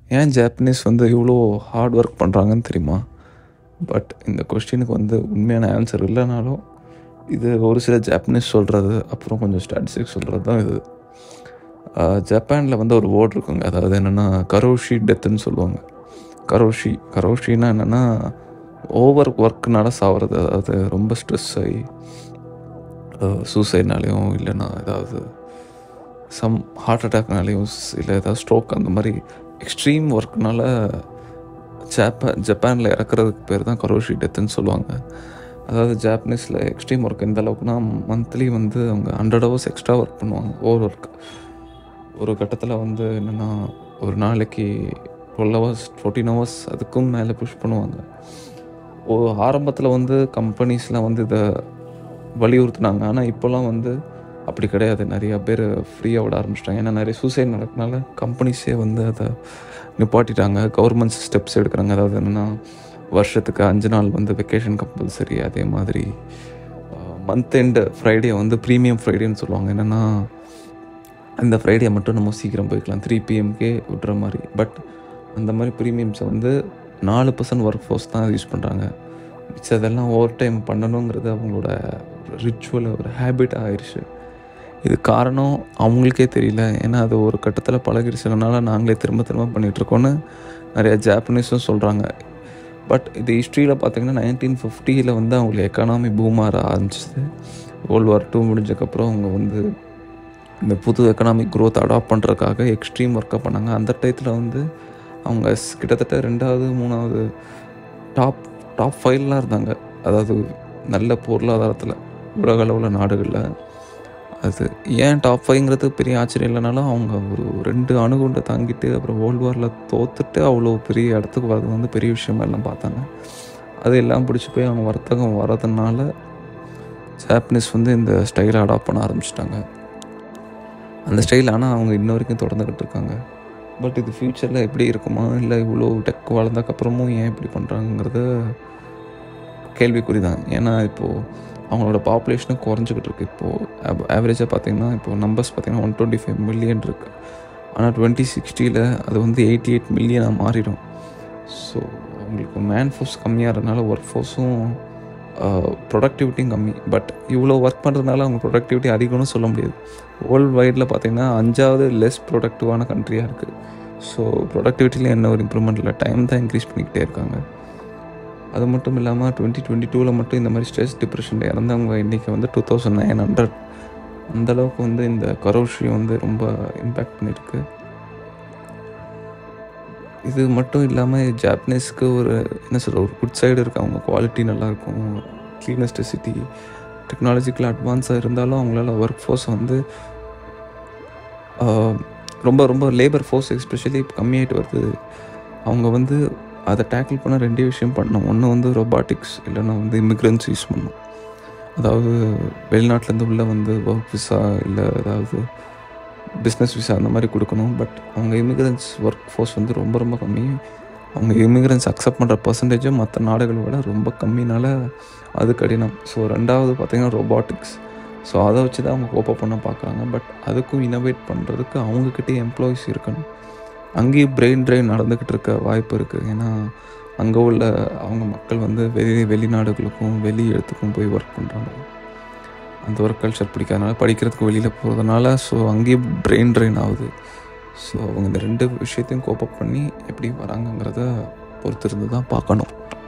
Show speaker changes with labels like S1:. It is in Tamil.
S1: ஏன் ஜாப்பனீஸ் வந்து இவ்வளோ ஹார்ட் ஒர்க் பண்ணுறாங்கன்னு தெரியுமா பட் இந்த கொஸ்டினுக்கு வந்து உண்மையான ஆன்சர் இல்லைனாலும் இது ஒரு சில ஜாப்பனீஸ் சொல்கிறது அப்புறம் கொஞ்சம் ஸ்டாட்டிஸ்டிக்ஸ் சொல்கிறது தான் இது ஜப்பானில் வந்து ஒரு வேர்ட் இருக்குங்க அதாவது என்னென்னா கரோஷி டெத்துன்னு சொல்லுவாங்க கரோஷி கரோஷின்னா என்னென்னா ஓவர் ஒர்க்னால சாவறது அதாவது ரொம்ப ஸ்ட்ரெஸ் ஆகி சூசைட்னாலேயும் இல்லைன்னா ஏதாவது சம் ஹார்ட் அட்டாக்னாலேயும் இல்லை ஏதாவது ஸ்ட்ரோக் அந்த மாதிரி எக்ஸ்ட்ரீம் ஒர்க்னால ஜப்பா ஜப்பானில் இறக்குறதுக்கு பேர் தான் கரோஷி டெத்துன்னு சொல்லுவாங்க அதாவது ஜாப்பனீஸில் எக்ஸ்ட்ரீம் ஒர்க் எந்த அளவுக்குனா மந்த்லி வந்து அவங்க ஹண்ட்ரட் ஹவர்ஸ் எக்ஸ்ட்ரா ஒர்க் பண்ணுவாங்க ஓவர் ஒர்க் ஒரு கட்டத்தில் வந்து என்னென்னா ஒரு நாளைக்கு டுவெல் ஹவர்ஸ் ஃபோர்டீன் ஹவர்ஸ் அதுக்கும் மேலே புஷ் பண்ணுவாங்க ஓ ஆரம்பத்தில் வந்து கம்பெனிஸ்லாம் வந்து இதை வலியுறுத்தினாங்க ஆனால் இப்போல்லாம் வந்து அப்படி கிடையாது நிறையா பேர் ஃப்ரீயாக விட ஆரம்பிச்சிட்டாங்க ஏன்னா நிறைய சூசைட் நடக்கனால கம்பெனிஸே வந்து அதை நிப்பாட்டிட்டாங்க கவர்மெண்ட்ஸ் ஸ்டெப்ஸ் எடுக்கிறாங்க அதாவது என்னென்னா வருஷத்துக்கு அஞ்சு நாள் வந்து வெக்கேஷன் கம்பல்சரி அதே மாதிரி மந்த் எண்டு ஃப்ரைடே வந்து ப்ரீமியம் ஃப்ரைடேன்னு சொல்லுவாங்க என்னென்னா அந்த ஃப்ரைடே மட்டும் நம்ம சீக்கிரம் போய்க்கலாம் த்ரீ பிஎம்கே விட்ற மாதிரி பட் அந்த மாதிரி ப்ரீமியம்ஸை வந்து நாலு பர்சன்ட் ஒர்க் ஃபோர்ஸ் தான் யூஸ் பண்ணுறாங்க மிச்சம் அதெல்லாம் ஓவர் டைம் பண்ணணுங்கிறது அவங்களோட ரிச்சுவல் ஒரு ஹேபிட் ஆயிடுச்சு இது காரணம் அவங்களுக்கே தெரியல ஏன்னா அது ஒரு கட்டத்தில் பழகிடுச்சதுனால நாங்களே திரும்ப திரும்ப பண்ணிகிட்ருக்கோன்னு நிறையா ஜாப்பனீஸும் சொல்கிறாங்க பட் இது ஹிஸ்ட்ரியில் பார்த்தீங்கன்னா நைன்டீன் ஃபிஃப்டியில் வந்து அவங்களுக்கு எக்கானாமி பூமாற ஆரம்பிச்சிது வேர்ல்டு வார் டூ முடிஞ்சக்கப்புறம் அவங்க வந்து இந்த புது எக்கனாமிக் க்ரோத் அடாப்ட் பண்ணுறதுக்காக எக்ஸ்ட்ரீம் ஒர்க்கை பண்ணாங்க அந்த டயத்தில் வந்து அவங்க கிட்டத்தட்ட ரெண்டாவது மூணாவது டாப் டாப் ஃபைவ்லாம் இருந்தாங்க அதாவது நல்ல பொருளாதாரத்தில் உலக அளவில் நாடுகளில் அது ஏன் டாப் ஃபைவ்ங்கிறது பெரிய ஆச்சரியம் இல்லைனாலும் அவங்க ஒரு ரெண்டு அணுகுண்டை தாங்கிட்டு அப்புறம் வேர்ல்டு வாரில் தோத்துட்டு அவ்வளோ பெரிய இடத்துக்கு வர்றது வந்து பெரிய விஷயமா எல்லாம் பார்த்தாங்க அது எல்லாம் பிடிச்சி போய் அவங்க வர்த்தகம் வரதுனால ஜாப்பனீஸ் வந்து இந்த ஸ்டைலை அடாப்ட் பண்ண ஆரம்பிச்சிட்டாங்க அந்த ஸ்டைல் ஆனால் அவங்க இன்ன வரைக்கும் தொடர்ந்துக்கிட்டு இருக்காங்க பட் இது ஃப்யூச்சரில் எப்படி இருக்குமா இல்லை இவ்வளோ டெக் வளர்ந்தக்கப்புறமும் ஏன் இப்படி பண்ணுறாங்கிறது கேள்விக்குறி தான் ஏன்னா இப்போது அவங்களோட பாப்புலேஷனும் குறைஞ்சிக்கிட்டு இருக்குது இப்போது ஆவரேஜாக பார்த்தீங்கன்னா இப்போ நம்பர்ஸ் பார்த்தீங்கன்னா ஒன் டுவெண்ட்டி ஃபைவ் மில்லியன் இருக்குது ஆனால் டுவெண்ட்டி சிக்ஸ்டியில் அது வந்து எயிட்டி எயிட் மில்லியனாக மாறிடும் ஸோ அவங்களுக்கு மேன் ஃபோர்ஸ் கம்மியாகிறதுனால ஒர்க் ஃபோர்ஸும் ப்ரொடக்டிவிட்டியும் கம்மி பட் இவ்வளோ ஒர்க் பண்ணுறதுனால அவங்க ப்ரொடக்டிவிட்டி அதிகம்னு சொல்ல முடியாது வேர்ல்டு வைடில் பார்த்திங்கன்னா அஞ்சாவது லெஸ் ப்ரொடக்டிவான கண்ட்ரியாக இருக்குது ஸோ ப்ரொடக்டிவிட்டியில் என்ன ஒரு இம்ப்ரூவ்மெண்ட் இல்லை டைம் தான் இன்க்ரீஸ் பண்ணிக்கிட்டே இருக்காங்க அது மட்டும் இல்லாமல் டுவெண்ட்டி டுவெண்ட்டி டூவில் மட்டும் இந்த மாதிரி ஸ்ட்ரெஸ் டிப்ரெஷனில் இறந்தவங்க இன்றைக்கி வந்து டூ தௌசண்ட் நைன் ஹண்ட்ரட் அந்தளவுக்கு வந்து இந்த கரோஷி வந்து ரொம்ப இம்பேக்ட் பண்ணியிருக்கு இது மட்டும் இல்லாமல் ஜாப்பனீஸ்க்கு ஒரு என்ன சொல்கிற ஒரு குட் சைடு இருக்குது அவங்க குவாலிட்டி நல்லாயிருக்கும் க்ளீனஸ்ட் சிட்டி டெக்னாலஜிக்கல் அட்வான்ஸாக இருந்தாலும் அவங்களால ஒர்க் ஃபோர்ஸ் வந்து ரொம்ப ரொம்ப லேபர் ஃபோர்ஸ் எஸ்பெஷலி கம்மியாயிட்டு வருது அவங்க வந்து அதை டேக்கிள் பண்ண ரெண்டே விஷயம் பண்ணணும் ஒன்று வந்து ரொபாட்டிக்ஸ் இல்லைன்னா வந்து இமிக்ரென்ஸ் யூஸ் பண்ணணும் அதாவது வெளிநாட்டிலேருந்து உள்ளே வந்து ஒர்க் விசா இல்லை ஏதாவது பிஸ்னஸ் விசா அந்த மாதிரி கொடுக்கணும் பட் அவங்க இமிக்ரென்ஸ் ஒர்க் ஃபோர்ஸ் வந்து ரொம்ப ரொம்ப கம்மி அவங்க இமிக்ரென்ஸ் அக்செப்ட் பண்ணுற பர்சன்டேஜும் மற்ற நாடுகளை விட ரொம்ப கம்மினால அது கடினம் ஸோ ரெண்டாவது பார்த்திங்கன்னா ரொபாட்டிக்ஸ் ஸோ அதை வச்சு தான் அவங்க கோப்பப் பண்ண பார்க்குறாங்க பட் அதுக்கும் இனோவேட் பண்ணுறதுக்கு அவங்கக்கிட்டே எம்ப்ளாயிஸ் இருக்கணும் அங்கேயும் பிரெயின் ட்ரெயின் நடந்துக்கிட்டு இருக்க வாய்ப்பு இருக்குது ஏன்னா அங்கே உள்ள அவங்க மக்கள் வந்து வெளி வெளிநாடுகளுக்கும் வெளி இடத்துக்கும் போய் ஒர்க் பண்ணுறாங்க அந்த ஒர்க் கல்ச்சர் பிடிக்காதனால படிக்கிறதுக்கு வெளியில் போகிறதுனால ஸோ அங்கேயே பிரெயின் ட்ரெயின் ஆகுது ஸோ அவங்க இந்த ரெண்டு விஷயத்தையும் கோப்பப் பண்ணி எப்படி வராங்கங்கிறத பொறுத்திருந்து தான் பார்க்கணும்